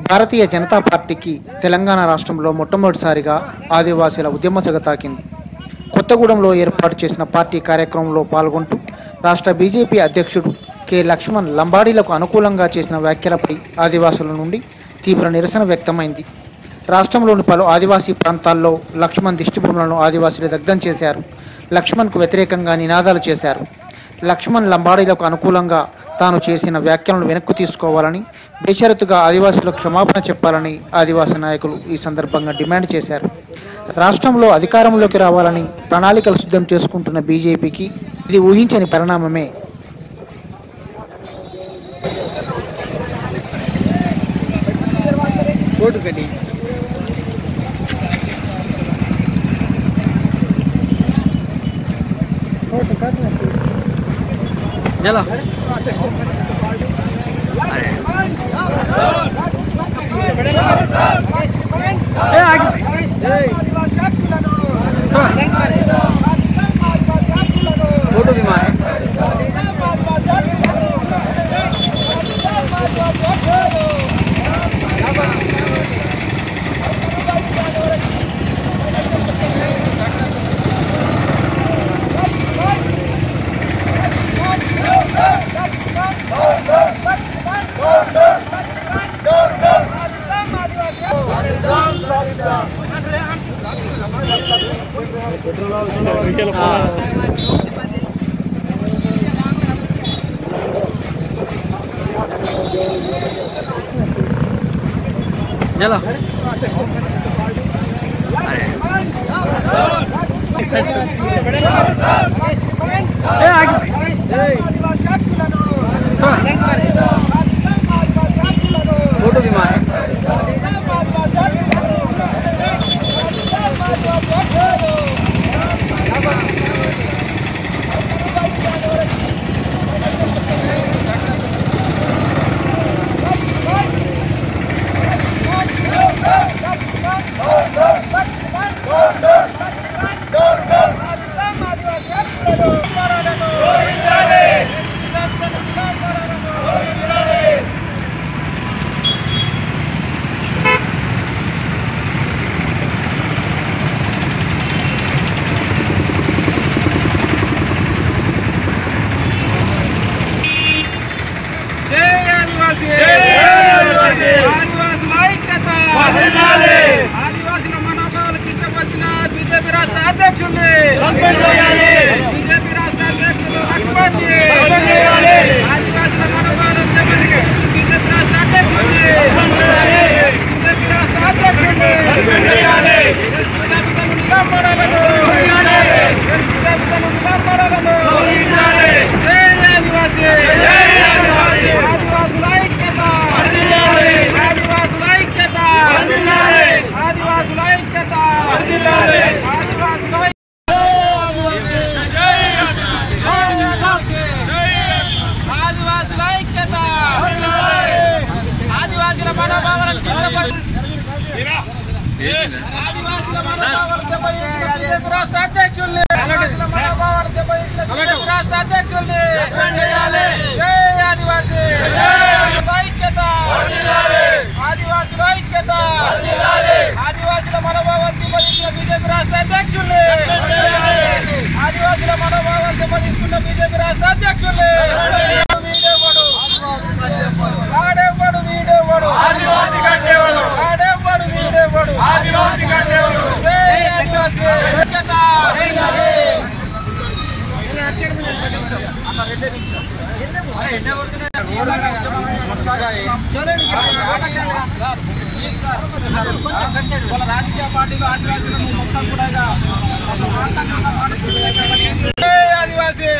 భారతీయ జనతా పార్టీకి తెలంగాణ రాష్ట్రంలో మొట్టమొదటిసారిగా ఆదివాసీల ఉద్యమ సగ తాకింది కొత్తగూడెంలో ఏర్పాటు చేసిన పార్టీ కార్యక్రమంలో పాల్గొంటూ రాష్ట్ర బీజేపీ అధ్యక్షుడు కె లక్ష్మణ్ లంబాడీలకు అనుకూలంగా చేసిన వ్యాఖ్యలపై ఆదివాసుల నుండి తీవ్ర నిరసన వ్యక్తమైంది రాష్ట్రంలోని పలు ఆదివాసీ ప్రాంతాల్లో లక్ష్మణ్ దిష్టిబొమ్మలను ఆదివాసులు దగ్ధం చేశారు లక్ష్మణ్కు వ్యతిరేకంగా నినాదాలు చేశారు లక్ష్మణ్ లంబాడీలకు అనుకూలంగా తాను చేసిన వ్యాఖ్యలను వెనక్కు తీసుకోవాలని బేషరతుగా ఆదివాసులకు క్షమాపణ చెప్పాలని ఆదివాసీ నాయకులు ఈ సందర్భంగా డిమాండ్ చేశారు రాష్ట్రంలో అధికారంలోకి రావాలని ప్రణాళికలు సిద్ధం చేసుకుంటున్న బీజేపీకి ఇది ఊహించని పరిణామమే జై ఆదివాసీ ఆదివాసుల ఐక్యత ఆదివాసుల మనోభావాలు కించపరిచిన బీజేపీ రాష్ట్ర అధ్యక్షుల్ని బీజేపీ రాష్ట్ర అధ్యక్షులు లక్ష్మణ్జీ ఆదివాసుల మనోభావాలు కించపరిచిన బీజేపీ రాష్ట్ర అధ్యక్షుల్ని బీజేపీ రాష్ట్ర అధ్యక్షుల్ని జాబితాను నిలబడాలను జాబితాను నిలబడాలను జై ఆదివాసీ ఆదివాసుల ఐక్యత ఆదివాసుల ఐక్యత ఆదివాసుల ఐక్యత ఆదివాసుల ఆదివాసుల ఐక్యత ఆదివాసుల మనోభావాలను కించపరిచి ఆదివాసుల మనోభావాలు దెబ్బతీసిన బీజేపీ రాష్ట్ర అధ్యక్షుల్ని ఆదివాసుల మనోభావాలు దెబ్బతీసిన బీజేపీ రాష్ట్ర అధ్యక్షుల్ని జై ఆదివాసీ ఐక్యత ఆదివాసుల ఐక్యత ఆదివాసుల మనోభావాలు దెబ్బతీసిన బీజేపీ రాష్ట్ర అధ్యక్షుల్ని ఆదివాసుల మనోభావాలు దెబ్బతీస్తున్న బీజేపీ రాష్ట్ర అధ్యక్షుల్ని వీడేవాడు వాడేవాడు వీడేవాడు ఆదివాసి కట్టేవాడు వాడేవాడు వీడేవాడు ఆదివాసి కట్టేవాడు జై ఆదివాసి ఐక్యత వాళ్ళ రాజకీయ పార్టీలు ఆదివాసీలను మొత్తం కూడా ఇక ఒక ప్రాంతంగా జై ఆదివాసీ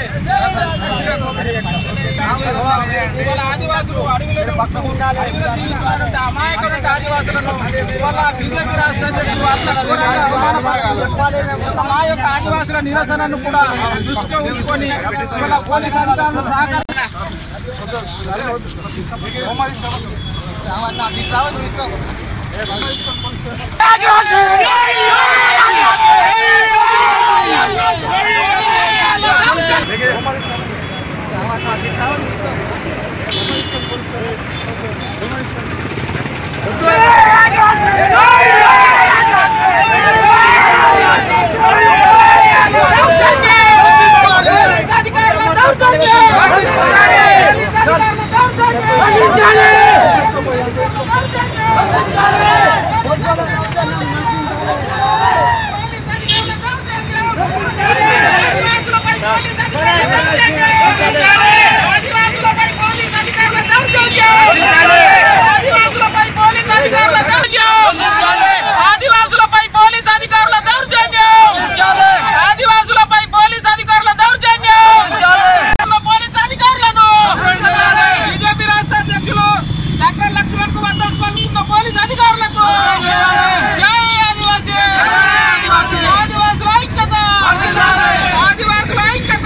ఇవాళ ఆదివాసులు అడవిలో అడవిలో జీవిస్తున్నారంటే అమాయకులంటే ఆదివాసులను ఇవాళ బీజేపీ రాష్ట్ర అధ్యక్షులు వాళ్ళ రవిరంగ అవమానపరిచారు. మా యొక్క ఆదివాసుల నిరసనను కూడా దృష్టిలో ఉంచుకొని ఇవాళ పోలీస్ అధికారులు సహకారం ఆదివాసులపై పోలీస్ అధికారుల దౌర్జన్యం ఆదివాసులపై పోలీస్ అధికారుల దౌర్జన్యం ఆదివాసులపై పోలీస్ అధికారుల దౌర్జన్యం ఆదివాసులపై పోలీస్ అధికారుల దౌర్జన్యం పోలీస్ అధికారులను బీజేపీ రాష్ట్ర అధ్యక్షులు డాక్టర్ లక్ష్మణ్ కు వద్దసు పలుకుతున్న పోలీస్ అధికారులకు జై ఆదివాసీ ఆదివాసుల ఐక్యత ఆదివాసుల ఐక్యత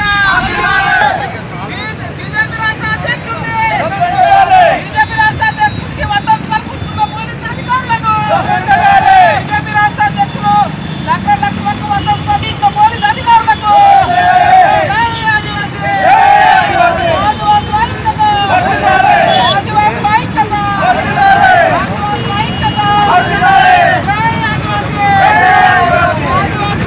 బీజేపీ రాష్ట్ర అధ్యక్షుడిని బీజేపీ రాష్ట్ర అధ్యక్షుడికి వద్దసు పలుకుతున్న పోలీస్ అధికారులను బీజేపీ రాష్ట్ర అధ్యక్షుడు డాక్టర్ లక్ష్మణ్ కు వద్దసు పలుకుతున్న పోలీస్ అధికారులకు జై ఆదివాసీ ఆదివాసుల ఐక్యత ఆదివాసుల ఐక్యత ఆదివాసుల ఐక్యత జై ఆదివాసీ ఆదివాసుల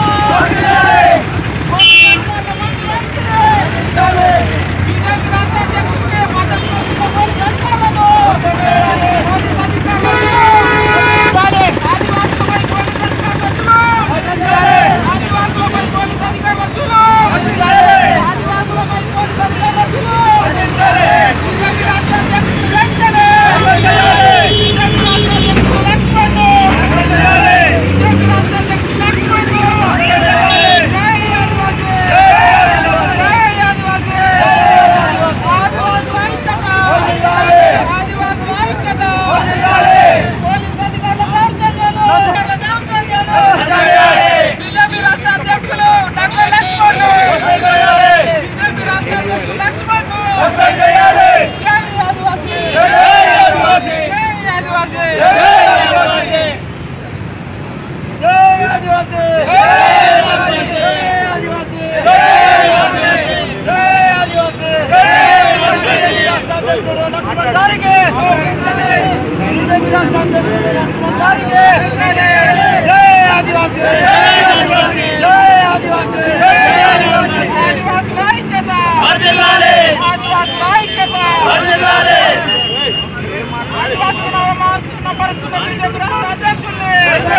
ఐక్యత బీజేపీ రాష్ట్ర అధ్యక్షుడికి మద్దతు పలుకుతున్న పోలీస్ అధికారులను పోలీస్ అధికారులను ఆదివాసులపై పోలీస్ అధికారులను ఆదివాసులపై పోలీస్ అధికారులను ఆదివాసులపై పోలీస్ అధికారులను బీజేపీ రాష్ట్ర అధ్యక్షుడు వెంటనే బీజేపీ రాష్ట్ర అధ్యక్షుడు లక్ష్మణ్ బీజేపీ రాష్ట్ర అధ్యక్షుడు లక్ష్మణ్ జై ఆదివాసీ జై ఆదివాసీ ఆదివాసుల ఐక్యత ఆదివాసుల ఐక్యత పోలీస్ అధికారుల దౌర్జన్యాలు బీజేపీ రాష్ట్ర అధ్యక్షులు డాక్టర్ లక్ష్మణ్ బీజేపీ రాష్ట్ర అధ్యక్షులు లక్ష్మణ్ జై ఆదివాసీ జై ఆదివాసీ ఆదివాసుల ఐక్యత ఆదివాసుల ఐక్యత ఆదివాసులను అవమానిస్తున్న పరిస్థితున్న బీజేపీ రాష్ట్ర అధ్యక్షుల్ని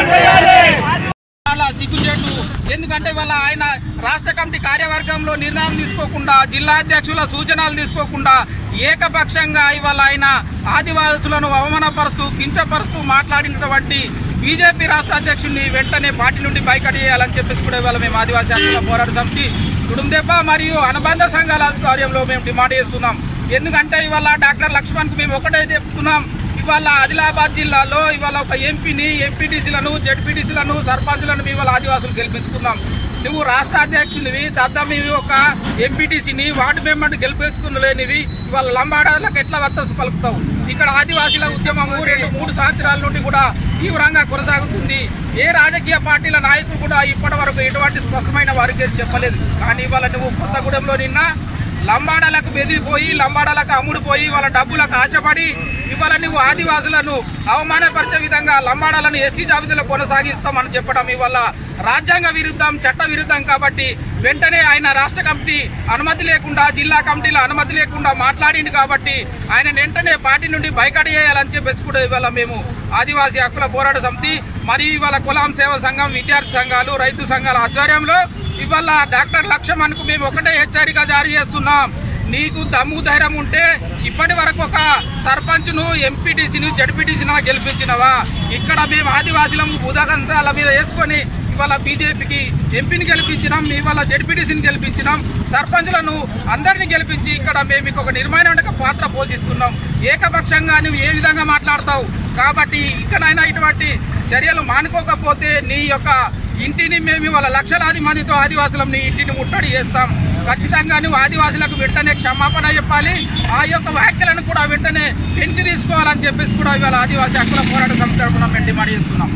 చాలా సిగ్గుచేటు ఎందుకంటే వాళ్ళ ఆయన రాష్ట్ర కమిటీ కార్యవర్గంలో నిర్ణయం తీసుకోకుండా జిల్లా అధ్యక్షుల సూచనలు తీసుకోకుండా ఏకపక్షంగా ఇవాళ ఆయన ఆదివాసులను అవమానపరుస్తూ కించపరుస్తూ మాట్లాడినటువంటి బీజేపీ రాష్ట్ర అధ్యక్షుడిని వెంటనే పార్టీ నుండి బైకట్ చేయాలని చెప్పేసి కూడా ఇవాళ మేము ఆదివాసీ హక్కుల పోరాట సమితి కుటుంబెప్ప మరియు అనుబంధ సంఘాల ఆధ్వర్యంలో మేము డిమాండ్ చేస్తున్నాం ఎందుకంటే ఇవాళ డాక్టర్ లక్ష్మణ్కు మేము ఒకటే చెప్తున్నాం ఇవాళ ఆదిలాబాద్ జిల్లాలో ఇవాళ ఒక ఎంపీని ఎంపీటీసీలను జడ్పీటీసీలను సర్పంచులను మీ ఇవాళ ఆదివాసులు గెలిపించుకున్నాం నువ్వు రాష్ట్ర అధ్యక్షునివి దద్దమివి ఒక ఎంపీటీసీని వార్డు మెంబర్ గెలిపించుకునలేనివి ఇవాళ లంబాడాలకు ఎట్లా వత్తసు పలుకుతావు ఇక్కడ ఆదివాసీల ఉద్యమము రెండు మూడు సంవత్సరాల నుండి కూడా తీవ్రంగా కొనసాగుతుంది ఏ రాజకీయ పార్టీల నాయకులు కూడా ఇప్పటి వరకు ఎటువంటి స్పష్టమైన వారికి చెప్పలేదు కానీ ఇవాళ నువ్వు కొత్తగూడెంలో నిన్న లంబాడాలకు బెదిరిపోయి లంబాడాలకు అమ్ముడుపోయి వాళ్ళ డబ్బులకు ఆశపడి ఇవాళ నువ్వు ఆదివాసులను అవమానపరిచే విధంగా లంబాడాలను ఎస్టీ జాబితాలో కొనసాగిస్తామని చెప్పడం ఇవాళ రాజ్యాంగ విరుద్ధం చట్ట విరుద్ధం కాబట్టి వెంటనే ఆయన రాష్ట్ర కమిటీ అనుమతి లేకుండా జిల్లా కమిటీల అనుమతి లేకుండా మాట్లాడింది కాబట్టి ఆయన వెంటనే పార్టీ నుండి బైకాట్ చేయాలని చెప్పేసి కూడా ఇవాళ మేము ఆదివాసీ హక్కుల పోరాట సమితి మరియు ఇవాళ కులాం సేవ సంఘం విద్యార్థి సంఘాలు రైతు సంఘాల ఆధ్వర్యంలో ఇవాళ డాక్టర్ లక్ష్మణ్కు మేము ఒకటే హెచ్చరిక జారీ చేస్తున్నాం నీకు దమ్ము ధైర్యం ఉంటే ఇప్పటి వరకు ఒక సర్పంచ్ను ఎంపీటీసీని జడ్పీటీసీని గెలిపించినవా ఇక్కడ మేము ఆదివాసులం ఉదాహరణ మీద వేసుకొని ఇవాళ బీజేపీకి ఎంపీని గెలిపించినాం ఇవాళ జడ్పీటీసీని గెలిపించినాం సర్పంచ్లను అందరినీ గెలిపించి ఇక్కడ మేము మీకు ఒక నిర్మాణ పాత్ర పోషిస్తున్నాం ఏకపక్షంగా నువ్వు ఏ విధంగా మాట్లాడతావు కాబట్టి ఇకనైనా ఇటువంటి చర్యలు మానుకోకపోతే నీ యొక్క ఇంటిని మేము ఇవాళ లక్షలాది మందితో ఆదివాసులం నీ ఇంటిని ముట్టడి చేస్తాం ఖచ్చితంగా నువ్వు ఆదివాసులకు వెంటనే క్షమాపణ చెప్పాలి ఆ యొక్క వ్యాఖ్యలను కూడా వెంటనే వెనక్కి తీసుకోవాలని చెప్పేసి కూడా ఇవాళ ఆదివాసీ హక్కుల పోరాట సమితి తరఫున మేము డిమాండ్ చేస్తున్నాం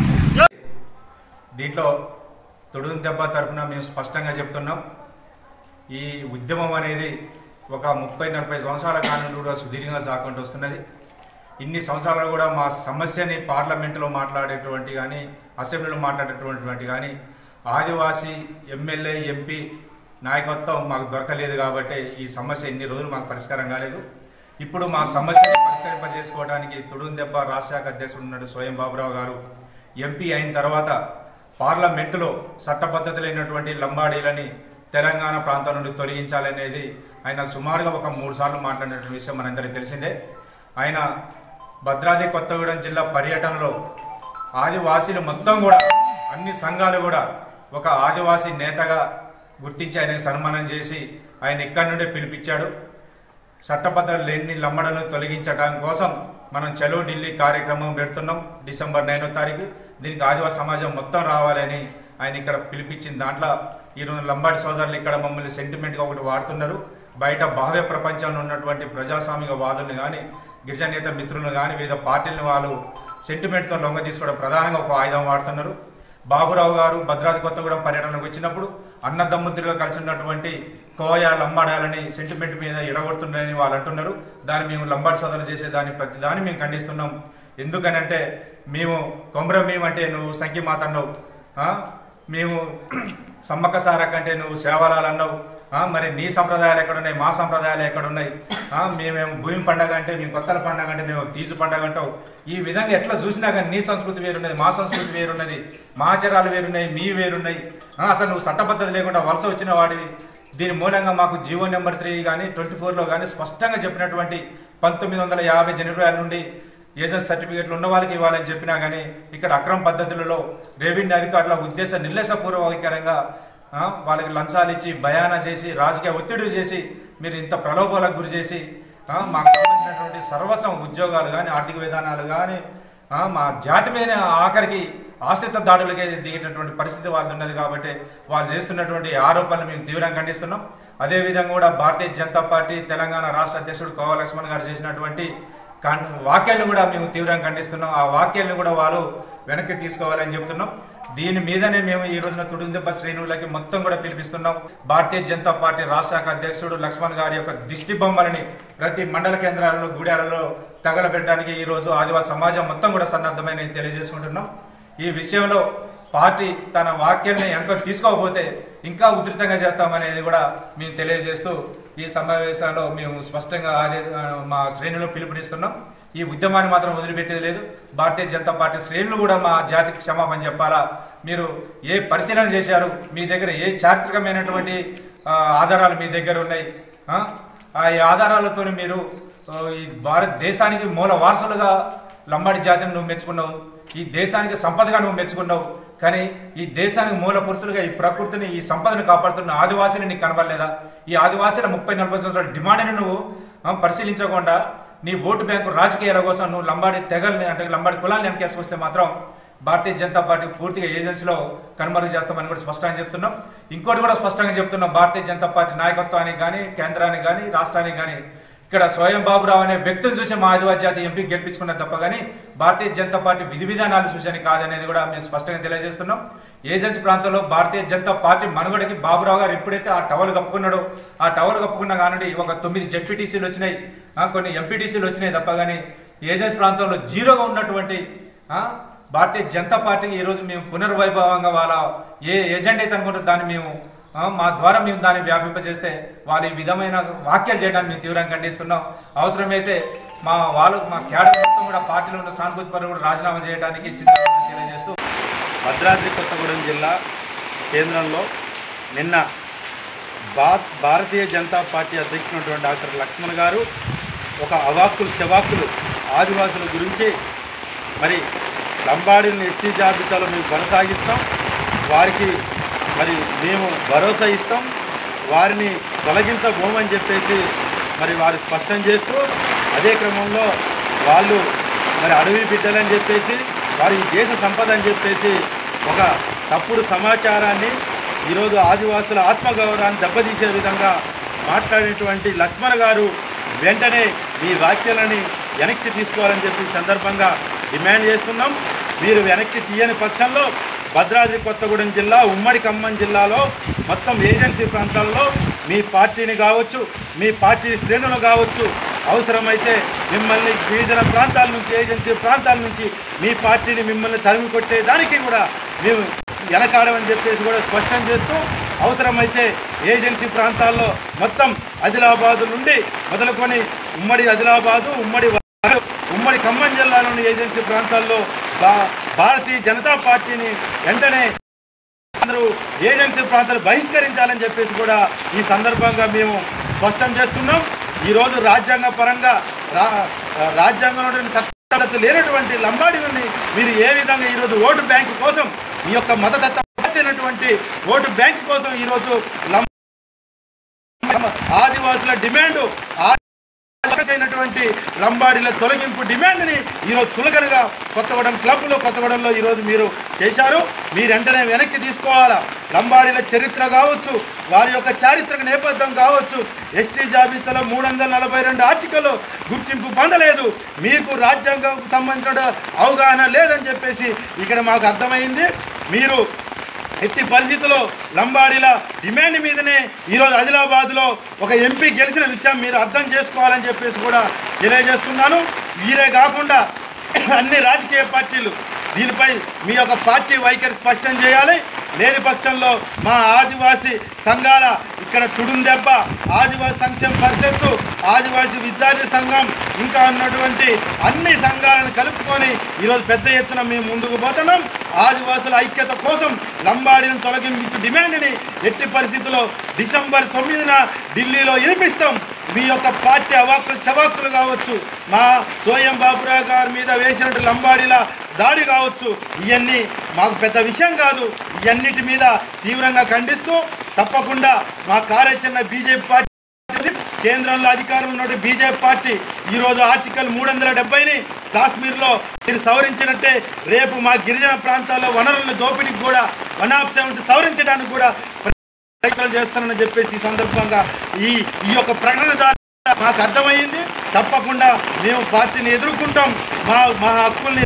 దీంట్లో తొడుగు దెబ్బ తరపున మేము స్పష్టంగా చెప్తున్నాం ఈ ఉద్యమం అనేది ఒక ముప్పై నలభై సంవత్సరాల కాలం నుండి కూడా సుదీర్ఘంగా సాగుకుంటూ వస్తున్నది ఇన్ని సంవత్సరాలు కూడా మా సమస్యని పార్లమెంటులో మాట్లాడేటువంటి కానీ అసెంబ్లీలో మాట్లాడేటువంటి కానీ ఆదివాసీ ఎమ్మెల్యే ఎంపీ నాయకత్వం మాకు దొరకలేదు కాబట్టి ఈ సమస్య ఇన్ని రోజులు మాకు పరిష్కారం కాలేదు ఇప్పుడు మా సమస్యని పరిష్కరింపజేసుకోవడానికి తుడుందెబ్బ రాష్ట్ర శాఖ అధ్యక్షుడు ఉన్నాడు స్వయం బాబురావు గారు ఎంపీ అయిన తర్వాత పార్లమెంటులో చట్టబద్ధతులైనటువంటి లంబాడీలని తెలంగాణ ప్రాంతం నుండి తొలగించాలనేది ఆయన సుమారుగా ఒక మూడు సార్లు మాట్లాడినటువంటి విషయం మనందరికీ తెలిసిందే ఆయన భద్రాద్రి కొత్తగూడెం జిల్లా పర్యటనలో ఆదివాసీలు మొత్తం కూడా అన్ని సంఘాలు కూడా ఒక ఆదివాసీ నేతగా గుర్తించి ఆయనకు సన్మానం చేసి ఆయన ఇక్కడి నుండే పిలిపించాడు చట్టబద్ధ లేని లంబడను తొలగించడం కోసం మనం చలో ఢిల్లీ కార్యక్రమం పెడుతున్నాం డిసెంబర్ నైనో తారీఖు దీనికి ఆదివాసీ సమాజం మొత్తం రావాలని ఆయన ఇక్కడ పిలిపించిన దాంట్లో ఈరోజు లంబాడి సోదరులు ఇక్కడ మమ్మల్ని సెంటిమెంట్గా ఒకటి వాడుతున్నారు బయట బాహ్య ప్రపంచంలో ఉన్నటువంటి ప్రజాస్వామిక వాదుల్ని కానీ గిరిజన నేత మిత్రులను కానీ వివిధ పార్టీలను వాళ్ళు సెంటిమెంట్తో లొంగ తీసుకోవడం ప్రధానంగా ఒక ఆయుధం వాడుతున్నారు బాబురావు గారు భద్రాద్రి కొత్తగూడెం పర్యటనకు వచ్చినప్పుడు అన్నదమ్ముతులుగా కలిసి ఉన్నటువంటి కోయ లంబాడాలని సెంటిమెంట్ మీద ఎడగొడుతున్నారని వాళ్ళు అంటున్నారు దాన్ని మేము లంబాడి సోదరులు చేసే దాన్ని ప్రతి దాన్ని మేము ఖండిస్తున్నాం ఎందుకనంటే మేము కొమరం మేము అంటే నువ్వు సంఖ్యమాత అన్నావు ఆ? మేము సమ్మక్క సార కంటే నువ్వు సేవలాలు అన్నావు ఆ? మరి నీ సంప్రదాయాలు ఎక్కడున్నాయి మా సంప్రదాయాలు ఎక్కడున్నాయి ఆ? మేమేమో భూమి పండగ అంటే మేము కొత్తల పండగ అంటే మేము తీసు పండగ అంటావు ఈ విధంగా ఎట్లా చూసినా కానీ నీ సంస్కృతి వేరున్నది మా సంస్కృతి వేరున్నది మా ఆచారాలు వేరున్నాయి మీ వేరున్నాయి ఆ? అసలు నువ్వు చట్టబద్ధత లేకుండా వలస వచ్చిన వాడివి దీని మూలంగా మాకు జీవో నెంబర్ త్రీ కానీ ట్వంటీ ఫోర్లో కానీ స్పష్టంగా చెప్పినటువంటి పంతొమ్మిది వందల యాభై జనవరి నుండి ఏజెన్స్ సర్టిఫికేట్లు ఉన్న వాళ్ళకి ఇవ్వాలని చెప్పినా కానీ ఇక్కడ అక్రమ పద్ధతులలో రెవెన్యూ అధికారుల ఉద్దేశ నిర్లక్ష్యపూర్వకంగా ఆ, వాళ్ళకి లంచాలు ఇచ్చి భయాన చేసి రాజకీయ ఒత్తిడి చేసి మీరు ఇంత ప్రలోభాలకు గురి చేసి ఆ, మాకు సంబంధించినటువంటి సర్వస్వం ఉద్యోగాలు కానీ ఆర్థిక విధానాలు కానీ ఆ, మా జాతి మీద ఆఖరికి ఆశ్రిత దాడులకే దిగేటటువంటి పరిస్థితి వాళ్ళు ఉన్నది కాబట్టి వాళ్ళు చేస్తున్నటువంటి ఆరోపణలు మేము తీవ్రంగా ఖండిస్తున్నాం అదేవిధంగా కూడా భారతీయ జనతా పార్టీ తెలంగాణ రాష్ట్ర అధ్యక్షుడు కోవ లక్ష్మణ్ గారు చేసినటువంటి కన్- వాక్యాలను కూడా మేము తీవ్రంగా ఖండిస్తున్నాం ఆ వాక్యాలను కూడా వాళ్ళు వెనక్కి తీసుకోవాలని చెప్తున్నాం దీని మీదనే మేము ఈ రోజున తుడుందెబ్బ శ్రేణులకి మొత్తం కూడా పిలిపిస్తున్నాం భారతీయ జనతా పార్టీ రాష్ట్ర శాఖ అధ్యక్షుడు లక్ష్మణ్ గారి యొక్క దిష్టి బొమ్మలని ప్రతి మండల కేంద్రాలలో గూడాలలో తగలబెట్టడానికి ఈ రోజు ఆదివాసీ సమాజం మొత్తం కూడా సన్నద్ధమైన తెలియజేసుకుంటున్నాం ఈ విషయంలో పార్టీ తన వాక్యాన్ని వెనక తీసుకోకపోతే ఇంకా ఉధృతంగా చేస్తామనేది కూడా మేము తెలియజేస్తూ ఈ సమావేశాల్లో మేము స్పష్టంగా ఆదే మా శ్రేణులు పిలుపునిస్తున్నాం ఈ ఉద్యమాన్ని మాత్రం వదిలిపెట్టేది లేదు భారతీయ జనతా పార్టీ శ్రేణులు కూడా మా జాతికి క్షమాపణ చెప్పాలా మీరు ఏ పరిశీలన చేశారు మీ దగ్గర ఏ చారిత్రకమైనటువంటి ఆ, ఆధారాలు మీ దగ్గర ఉన్నాయి ఆ? ఆ ఈ ఆధారాలతో మీరు ఆ, ఈ భారతదేశానికి మూల వారసులుగా లంబాడి జాతిని నువ్వు మెచ్చుకున్నావు ఈ దేశానికి సంపదగా నువ్వు మెచ్చుకున్నావు కానీ ఈ దేశానికి మూల పురుషులుగా ఈ ప్రకృతిని ఈ సంపదను కాపాడుతున్న ఆదివాసిని నీకు కనబడలేదా ఈ ఆదివాసీల ముప్పై నలభై సంవత్సరాల డిమాండ్ని నువ్వు ఆ, పరిశీలించకుండా నీ ఓటు బ్యాంకు రాజకీయాల కోసం నువ్వు లంబాడి తెగల్ని అంటే లంబాడి కులాన్ని వెనకేసుకొస్తే మాత్రం భారతీయ జనతా పార్టీ పూర్తిగా ఏజెన్సీలో కనుమరుగు చేస్తామని కూడా స్పష్టంగా చెప్తున్నాం ఇంకోటి కూడా స్పష్టంగా చెప్తున్నాం భారతీయ జనతా పార్టీ నాయకత్వానికి కానీ కేంద్రానికి కానీ రాష్ట్రానికి కానీ ఇక్కడ స్వయం బాబురావు అనే వ్యక్తిని చూసి మా ఆదివాసీ జాతి ఎంపీ గెలిపించుకున్నది తప్ప కానీ భారతీయ జనతా పార్టీ విధి విధానాలు చూసని కాదనేది కూడా మేము స్పష్టంగా తెలియజేస్తున్నాం ఏజెన్సీ ప్రాంతంలో భారతీయ జనతా పార్టీ మనుగడకి బాబురావు గారు ఎప్పుడైతే ఆ టవల్ కప్పుకున్నాడో ఆ టవల్ కప్పుకున్న కానుండి ఒక తొమ్మిది జెడ్పీటీసీలు వచ్చినాయి ఆ, కొన్ని ఎంపీటీసీలు వచ్చినాయి తప్ప కానీ ఏజెన్సీ ప్రాంతంలో జీరోగా ఉన్నటువంటి ఆ, భారతీయ జనతా పార్టీకి ఈరోజు మేము పునర్వైభవంగా వాళ్ళ ఏ ఎజెండా అయితే అనుకుంటారో దాన్ని మేము ఆ, మా ద్వారా మేము దాన్ని వ్యాపింపజేస్తే వాళ్ళు ఈ విధమైన వాక్యాలు చేయడానికి మేము తీవ్రంగా ఖండిస్తున్నాం అవసరమైతే మా వాళ్ళు మా క్యాడర్ మొత్తం కూడా పార్టీలో ఉన్న సానుభూతి పనులు కూడా రాజీనామా చేయడానికి సిద్ధంగా తెలియజేస్తూ భద్రాద్రి కొత్తగూడెం జిల్లా కేంద్రంలో నిన్న భా భారతీయ జనతా పార్టీ అధ్యక్షుడైనటువంటి డాక్టర్ లక్ష్మణ్ గారు ఒక అవాక్కులు చెవాక్కులు ఆదివాసుల గురించి మరి లంబాడీని ఎస్టీ జాబితాలో మేము కొనసాగిస్తాం వారికి మరి మేము భరోసా ఇస్తాం వారిని తొలగించబోమని చెప్పేసి మరి వారు స్పష్టం చేస్తూ అదే క్రమంలో వాళ్ళు మరి అడవి బిడ్డలని చెప్పేసి వారి ఈ దేశ సంపద అని చెప్పేసి ఒక తప్పుడు సమాచారాన్ని ఈరోజు ఆదివాసుల ఆత్మగౌరవాన్ని దెబ్బతీసే విధంగా మాట్లాడినటువంటి లక్ష్మణ గారు వెంటనే మీ వ్యాఖ్యలని వెనక్కి తీసుకోవాలని చెప్పి ఈ సందర్భంగా డిమాండ్ చేస్తున్నాం మీరు వెనక్కి తీయని పక్షంలో భద్రాద్రి కొత్తగూడెం జిల్లా ఉమ్మడి ఖమ్మం జిల్లాలో మొత్తం ఏజెన్సీ ప్రాంతాల్లో మీ పార్టీని కావచ్చు మీ పార్టీ శ్రేణులు కావచ్చు అవసరమైతే మిమ్మల్ని గిరిజన ప్రాంతాల నుంచి ఏజెన్సీ ప్రాంతాల నుంచి మీ పార్టీని మిమ్మల్ని తరిమి కొట్టేదానికి కూడా మేము వెనకాడమని చెప్పేసి కూడా స్పష్టం చేస్తూ అవసరమైతే ఏజెన్సీ ప్రాంతాల్లో మొత్తం ఆదిలాబాదు నుండి మొదలుకొని ఉమ్మడి ఆదిలాబాదు ఉమ్మడి వరంగల్, ఉమ్మడి ఖమ్మం జిల్లాలోని ఏజెన్సీ ప్రాంతాల్లో భా- భారతీయ జనతా పార్టీని వెంటనే అందరూ ఏజెన్సీ ప్రాంతాలు బహిష్కరించాలని చెప్పేసి కూడా ఈ సందర్భంగా మేము స్పష్టం చేస్తున్నాం ఈరోజు రాజ్యాంగ పరంగా రా రాజ్యాంగంలో చట్టాలు లేనటువంటి లంబాడీలని మీరు ఏ విధంగా ఈరోజు ఓటు బ్యాంకు కోసం మీ యొక్క మతదత్త పార్టీ అయినటువంటి ఓటు బ్యాంకు కోసం ఈరోజు లం ఆదివాసుల డిమాండ్ అయినటువంటి లంబాడీల తొలగింపు డిమాండ్ని ఈరోజు చులకనగా కొత్తగూడెం క్లబ్లో కొత్తగూడెంలో ఈరోజు మీరు చేశారు మీరు వెంటనే వెనక్కి తీసుకోవాలా లంబాడీల చరిత్ర కావచ్చు వారి యొక్క చారిత్రక నేపథ్యం కావచ్చు ఎస్టీ జాబితాలో మూడు వందల నలభై రెండు ఆర్టికల్ గుర్తింపు పొందలేదు మీకు రాజ్యాంగం సంబంధించిన అవగాహన లేదని చెప్పేసి ఇక్కడ మాకు అర్థమైంది మీరు ఎట్టి పరిస్థితుల్లో లంబాడీల డిమాండ్ మీదనే ఈరోజు ఆదిలాబాద్లో ఒక ఎంపీ గెలిచిన విషయం మీరు అర్థం చేసుకోవాలని చెప్పేసి కూడా తెలియజేస్తున్నాను వీరే కాకుండా అన్ని రాజకీయ పార్టీలు దీనిపై మీ యొక్క పార్టీ వైఖరి స్పష్టం చేయాలి లేని పక్షంలో మా ఆదివాసీ సంఘాల ఇక్కడ తుడుందెబ్బ ఆదివాసీ సంక్షేమ పరిషత్తు ఆదివాసీ విద్యార్థి సంఘం ఇంకా ఉన్నటువంటి అన్ని సంఘాలను కలుపుకొని ఈరోజు పెద్ద ఎత్తున మేము ముందుకు పోతున్నాం ఆదివాసుల ఐక్యత కోసం లంబాడీని తొలగించు డిమాండ్ని ఎట్టి పరిస్థితుల్లో డిసెంబర్ తొమ్మిదిన ఢిల్లీలో వినిపిస్తాం మీ యొక్క పార్టీ అవాక్కులు చవాక్కులు కావచ్చు మా సోయం బాబురావు గారి మీద వేసినట్టు లంబాడీల దాడి కావచ్చు ఇవన్నీ మాకు పెద్ద విషయం కాదు ఇవన్నిటి మీద తీవ్రంగా ఖండిస్తూ తప్పకుండా మా కార్యాచరణ బీజేపీ పార్టీ కేంద్రంలో అధికారం ఉన్నటువంటి బీజేపీ పార్టీ ఈరోజు ఆర్టికల్ మూడు వందల డెబ్బైని కాశ్మీర్లో మీరు సవరించినట్టే రేపు మా గిరిజన ప్రాంతాల్లో వనరుల దోపిడీకి కూడా వన్ ఆఫ్ సెవెంటీ సవరించడానికి కూడా ప్రయత్నాలు చేస్తానని చెప్పేసి ఈ సందర్భంగా ఈ ఈ యొక్క ప్రకటన ద్వారా మాకు అర్థమైంది తప్పకుండా మేము పార్టీని ఎదుర్కొంటాం మా మా హక్కుల్ని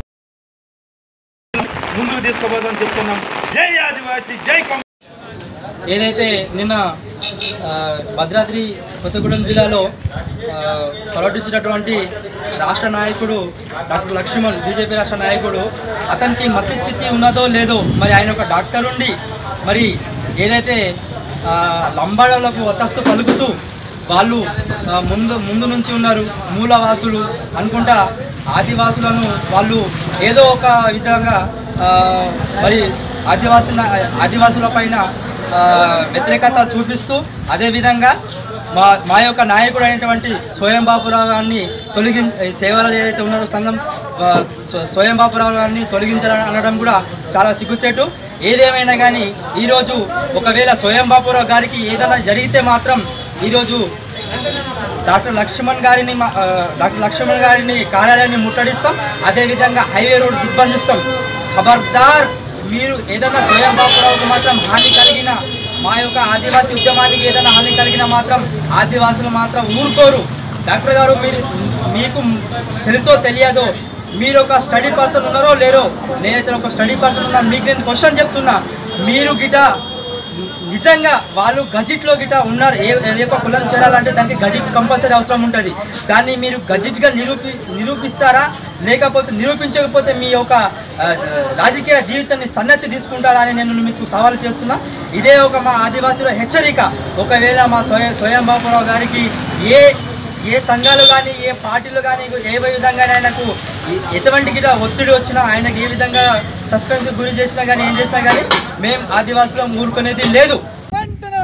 ముందుకు తీసుకోబోదని చెప్తున్నాం జై ఆదివాసీ జై కాంగ్రెస్ ఏదైతే నిన్న ఆ, భద్రాద్రి కొత్తగూడెం జిల్లాలో ఆ, పర్యటించినటువంటి రాష్ట్ర నాయకుడు డాక్టర్ లక్ష్మణ్ బీజేపీ రాష్ట్ర నాయకుడు అతనికి మత్తి స్థితి ఉన్నదో లేదో మరి ఆయన ఒక డాక్టర్ ఉండి మరి ఏదైతే ఆ, లంబాడలకు వతస్తు పలుకుతూ వాళ్ళు ఆ, ముందు ముందు నుంచి ఉన్నారు మూలవాసులు అనుకుంటా ఆదివాసులను వాళ్ళు ఏదో ఒక విధంగా ఆ, మరి ఆదివాసి ఆదివాసుల పైన ఆ, వ్యతిరేకత చూపిస్తూ అదేవిధంగా మా మా యొక్క నాయకుడు అయినటువంటి స్వయం బాపురావు గారిని తొలగి ఈ సేవలు ఏదైతే ఉన్నదో సంఘం ఆ, స్వ- స్వయం బాపురావు గారిని తొలగించాలని అనడం కూడా చాలా సిగ్గుచేటు ఏదేమైనా కానీ ఈరోజు ఒకవేళ స్వయం బాపురావు గారికి ఏదైనా జరిగితే మాత్రం ఈరోజు డాక్టర్ లక్ష్మణ్ గారిని మా- ఆ, డాక్టర్ లక్ష్మణ్ గారిని కార్యాలయాన్ని ముట్టడిస్తాం అదేవిధంగా హైవే రోడ్ దిగ్బంధిస్తాం ఖబర్దార్ మీరు ఏదైనా స్వయం బాపురావుకు మాత్రం హాని కలిగిన మా యొక్క ఆదివాసీ ఉద్యమానికి ఏదైనా హాని కలిగిన మాత్రం ఆదివాసులు మాత్రం ఊరుకోరు డాక్టర్ గారు మీరు మీకు తెలుసో తెలియదో మీరు ఒక స్టడీ పర్సన్ ఉన్నారో లేరో నేనైతే ఒక స్టడీ పర్సన్ ఉన్నాను మీకు నేను క్వశ్చన్ చెప్తున్నా మీరు గిట నిజంగా వాళ్ళు గజిట్లో గిట ఉన్నారు ఏ ఏ యొక్క కులం చేరాలంటే దానికి గజిట్ కంపల్సరీ అవసరం ఉంటుంది దాన్ని మీరు గజిట్గా నిరూపి నిరూపిస్తారా లేకపోతే నిరూపించకపోతే మీ యొక్క ఆ, రాజకీయ జీవితాన్ని సన్నచ్చి తీసుకుంటారా అని నేను మీకు సవాల్ చేస్తున్నా ఇదే ఒక మా ఆదివాసుల హెచ్చరిక ఒకవేళ మా స్వయం స్వయం బాపురావు గారికి ఏ ఏ సంఘాలు కానీ ఏ పార్టీలు కానీ ఏ విధంగా ఆయనకు ఎ- ఎటువంటి గిట ఒత్తిడి వచ్చినా ఆయనకు ఏ విధంగా సస్పెన్స్ గురి చేసినా కానీ ఏం చేసినా కానీ మేము ఆదివాసులో ఊరుకునేది లేదు వెంటనే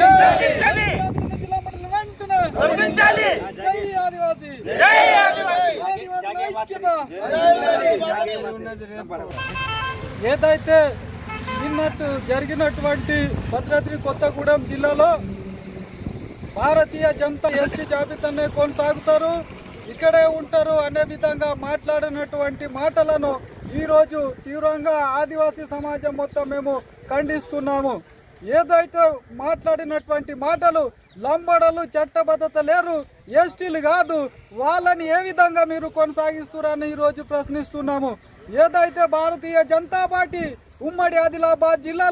కిలోమీటర్ల వెంటనే జై ఆదివాసి ఆదివాసుల ఐక్యత. ఏదైతే నిన్నట్టు జరిగినటువంటి భద్రాద్రి కొత్తగూడెం జిల్లాలో భారతీయ జనతా ఎస్టీ జాబితానే కొనసాగుతారు ఇక్కడే ఉంటారు అనే విధంగా మాట్లాడినటువంటి మాటలను ఈరోజు తీవ్రంగా ఆదివాసీ సమాజం మొత్తం మేము ఖండిస్తున్నాము ఏదైతే మాట్లాడినటువంటి మాటలు లంబడలు చట్టబద్ధత లేరు ఎస్టీలు కాదు వాళ్ళని ఏ విధంగా మీరు కొనసాగిస్తున్నారని ఈరోజు ప్రశ్నిస్తున్నాము ఏదైతే భారతీయ జనతా పార్టీ ఉమ్మడి ఆదిలాబాద్ జిల్లాలో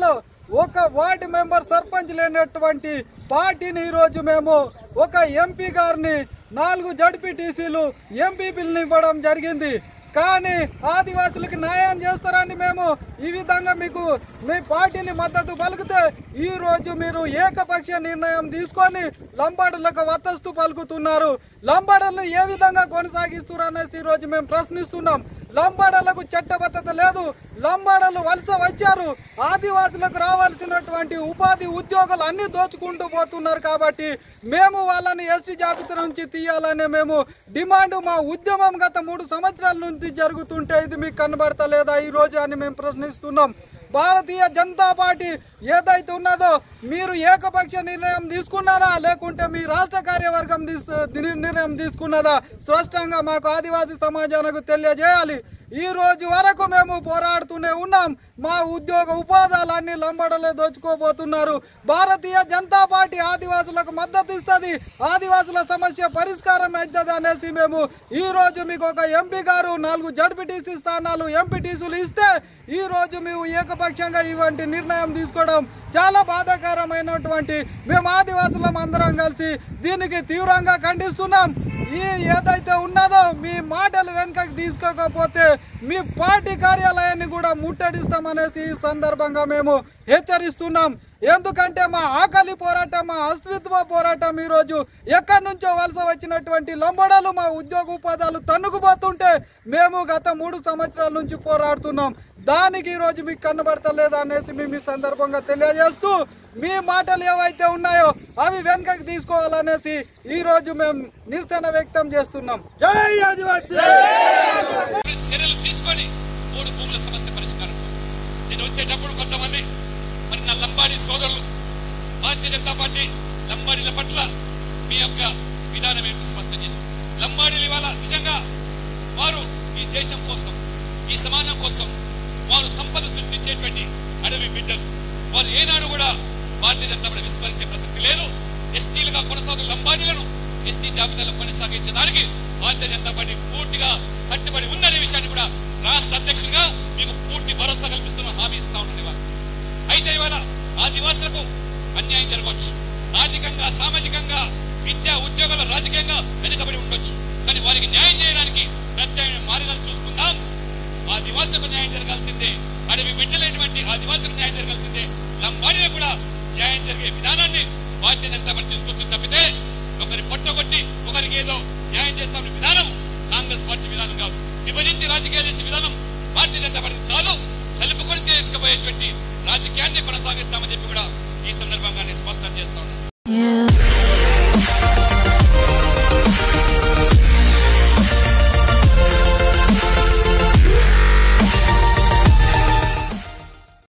ఒక వార్డు మెంబర్ సర్పంచ్ లేనటువంటి పార్టీని ఈరోజు మేము ఒక ఎంపీ గారిని నాలుగు జడ్పీటీసీలు ఎంపీపీలను ఇవ్వడం జరిగింది కానీ ఆదివాసులకు న్యాయం చేస్తారని మేము ఈ విధంగా మీకు మీ పార్టీని మద్దతు పలికితే ఈ రోజు మీరు ఏకపక్ష నిర్ణయం తీసుకొని లంబాడులకు వతస్తు పలుకుతున్నారు లంబాడలను ఏ విధంగా కొనసాగిస్తున్నారు అనేసి ఈ రోజు మేము ప్రశ్నిస్తున్నాం లంబాడలకు చట్టబద్ధత లేదు లంబాడలు వలస వచ్చారు ఆదివాసులకు రావాల్సినటువంటి ఉపాధి ఉద్యోగాలు అన్ని దోచుకుంటూ పోతున్నారు కాబట్టి మేము వాళ్ళని ఎస్టీ జాబితా నుంచి తీయాలనే మేము డిమాండ్ మా ఉద్యమం గత మూడు సంవత్సరాల నుంచి జరుగుతుంటే ఇది మీకు కనబడతలేదా ఈ రోజు అని మేము ప్రశ్నిస్తున్నాం భారతీయ జనతా పార్టీ ఏదైతే ఉన్నదో మీరు ఏకపక్ష నిర్ణయం తీసుకున్నారా లేకుంటే మీ రాష్ట్ర కార్యవర్గం తీసు- నిర్ణయం తీసుకున్నదా స్పష్టంగా మాకు ఆదివాసీ సమాజానికి తెలియజేయాలి ఈ రోజు వరకు మేము పోరాడుతూనే ఉన్నాం మా ఉద్యోగ ఉపాధాలన్నీ లంబడలే దోచుకోబోతున్నారు భారతీయ జనతా పార్టీ ఆదివాసులకు మద్దతు ఇస్తుంది ఆదివాసుల సమస్య పరిష్కారం అవుతుంది అనేసి మేము ఈ రోజు మీకు ఒక ఎంపీ గారు నాలుగు జడ్పీటీసీ స్థానాలు ఎంపీటీసీలు ఇస్తే ఈ రోజు మేము ఏకపక్షంగా ఇవంటి నిర్ణయం తీసుకోవడం చాలా బాధాకరమైనటువంటి మేము ఆదివాసులం అందరం కలిసి దీనికి తీవ్రంగా ఖండిస్తున్నాం ఈ ఏదైతే ఉన్నదో మీ మాటలు వెనుకకి తీసుకోకపోతే మీ పార్టీ కార్యాలయాన్ని కూడా ముట్టడిస్తామనేసి ఈ సందర్భంగా మేము హెచ్చరిస్తున్నాం ఎందుకంటే మా ఆకలి పోరాటం మా అస్తిత్వ పోరాటం ఈరోజు ఎక్కడి నుంచో వలస వచ్చినటువంటి లంబడాలు మా ఉద్యోగ ఉపాధాలు తన్నుకుపోతుంటే మేము గత మూడు సంవత్సరాల నుంచి పోరాడుతున్నాం దానికి ఈరోజు మీకు కనబడతలేదు అనేసి మేము ఈ సందర్భంగా తెలియజేస్తూ మీ మాటలు ఏవైతే ఉన్నాయో అవి వెనుకకి తీసుకోవాలనేసి ఈ రోజు మేము నిరసన వ్యక్తం చేస్తున్నాం జై ఆదివాసీ చర్యలు తీసుకొని మూడు భూముల సమస్య పరిష్కారం కోసం నేను వచ్చేటప్పుడు కొంతమంది మరి నా లంబాడి సోదరులు భారతీయ జనతా పార్టీ లంబాడీల పట్ల మీ యొక్క విధానం ఏంటి స్పష్టం చేశారు లంబాడీలు ఇవాళ నిజంగా వారు ఈ దేశం కోసం ఈ సమాజం కోసం వారు సంపద సృష్టించేటువంటి అడవి బిడ్డలు వారు ఏనాడు కూడా భారతీయ జనతా పార్టీ విస్మరించే ప్రసక్తి లేదు ఎస్టీలుగా కొనసాగు లంబాడీలను ఎస్టీ జాబితాలో కొనసాగించడానికి భారతీయ జనతా పార్టీ పూర్తిగా కట్టుబడి ఉందనే విషయాన్ని కూడా రాష్ట్ర అధ్యక్షుడిగా మీకు పూర్తి భరోసా కల్పిస్తున్న హామీ ఇస్తా ఉంటుంది ఇవాళ అయితే ఇవాళ ఆదివాసులకు అన్యాయం జరగవచ్చు ఆర్థికంగా సామాజికంగా విద్యా ఉద్యోగాల రాజకీయంగా వెనుకబడి ఉండొచ్చు కానీ వారికి న్యాయం చేయడానికి ప్రత్యేకమైన మార్గాలు చూసుకుందాం ఆదివాసులకు న్యాయం జరగాల్సిందే అడవి బిడ్డలైనటువంటి ఆదివాసులకు న్యాయం జరగాల్సిందే లంబాడీలకు కూడా న్యాయం జరిగే విధానాన్ని భారతీయ జనతా పార్టీ తీసుకొస్తుంది తప్పితే ఒకరి పొట్టగొట్టి ఒకరికి ఏదో న్యాయం చేస్తామనే విధానం కాంగ్రెస్ పార్టీ విధానం కాదు విభజించి రాజకీయాలు చేసే విధానం భారతీయ జనతా పార్టీ కాదు కలుపుకొని తీసుకుపోయేటువంటి రాజకీయాన్ని కొనసాగిస్తామని చెప్పి కూడా ఈ సందర్భంగా నేను స్పష్టం చేస్తా ఉన్నాను You